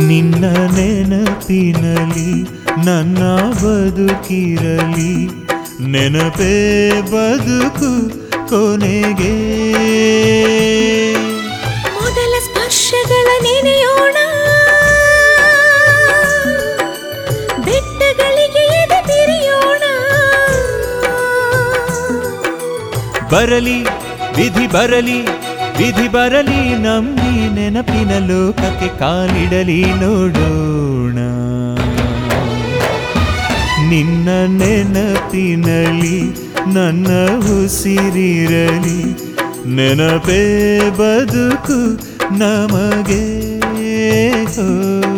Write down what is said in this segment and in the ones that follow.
ನಿನ್ನ ನೆನಪಿನಲಿ ನನ್ನ ಬದುಕಿರಲಿ ನೆನಪೇ ಬದುಕು ಕೊನೆಗೆ ಮೊದಲ ಸ್ಪರ್ಶಗಳ ನೆನೆಯೋಣ ಬೆಟ್ಟಗಳಿಗೆ ಎದೆ ಬಿರಿಯೋಣ ಬರಲಿ ವಿಧಿ ಬರಲಿ ವಿಧಿ ಬರಲಿ ನಮ್ಮಿ ನೆನಪಿನ ಲೋಕಕ್ಕೆ ಕಾಲಿಡಲಿ ನೋಡೋಣ ನಿನ್ನ ನೆನಪಿನಲಿ ನನ್ನ ಉಸಿರಿರಲಿ ನೆನಪೇ ಬದುಕು ನಮಗೆ ಹೋ.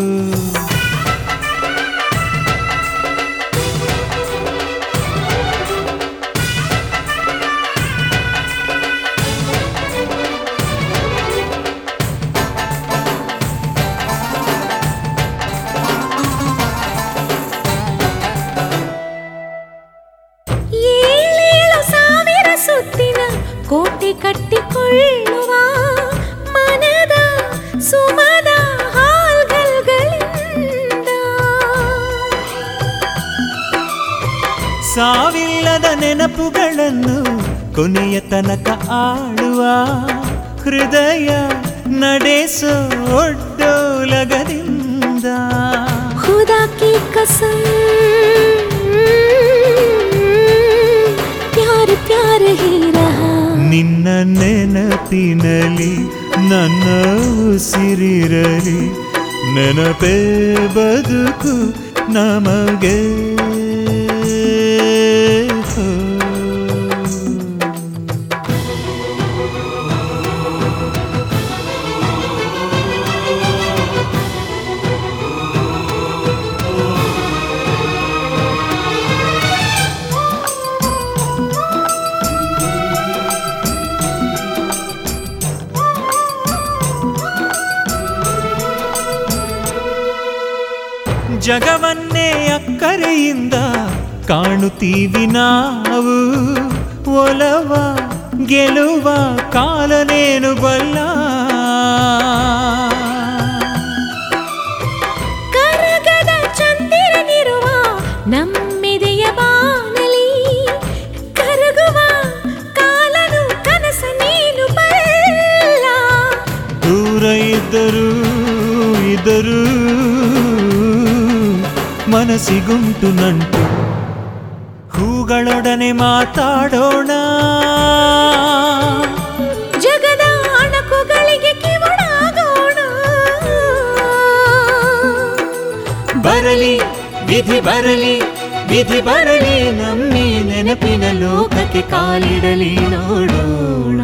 ಏಳೇಳು ಸಾವಿರ ಸುತ್ತಿನ ಕೋಟೆ ಕಟ್ಟಿಕೊಳ್ಳುವ ಮನದ ಸುಮದ ಹಾಲ್ಗಲ್ಗಳಿಂದ ಸಾವಿಲ್ಲದ ನೆನಪುಗಳನ್ನು ಕೊನೆಯ ತನಕ ಆಳುವ ಹೃದಯ ನಡೆಸೋ ಒಡ್ಡೋಲಗದಿಂದ खुदा की कसम प्यार प्यार ही रहा ನಿನ್ನ ನೆನಪಿನಲಿ ನನ್ನ ಉಸಿರಿರಲಿ ನೆನಪೇ ಬದುಕು ನಮಗೆ ಹೋ. ಜಗವನ್ನೇ ಅಕ್ಕರೆಯಿಂದ ಕಾಣುತ್ತೀವಿ ನಾವು ಒಲವ ಗೆಲುವ ಕಾಲನೇನು ಬಲ್ಲ ಕರಗದ ಚಂದಿರನಿರುವ ನಮ್ಮೆದೆಯ ಬಾನಲಿ ಕರಗುವ ಕಾಲನು ಕನಸ ನೀನು ಬಲ್ಲ ದೂರ ಇದ್ದರೂ ಇದ್ದರೂ ಮನಸ್ಸಿಗುಂಟು ನಂಟು ಹೂಗಳೊಡನೆ ಮಾತಾಡೋಣ ಜಗದ ಅಣಕುಗಳಿಗೆ ಕಿವುಡಾಗೋಣ ಬರಲಿ ವಿಧಿ ಬರಲಿ ವಿಧಿ ಬರಲಿ ನಮ್ಮಿ ನೆನಪಿನ ಲೋಕಕ್ಕೆ ಕಾಲಿಡಲಿ ನೋಡೋಣ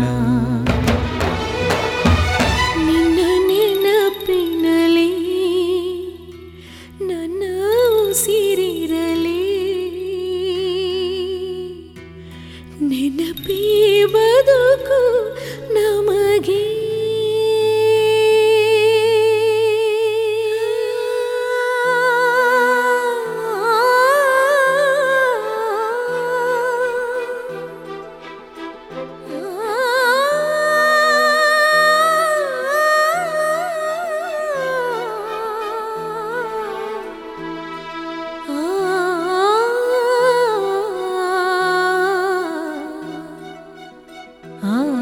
ನಿನ್ನ ನೆನಪಿನಲಿ ನನ್ನ ಉಸಿರಿರಲಿ ನೆನಪೇ ಬದುಕು ನಮಗೆ ಆ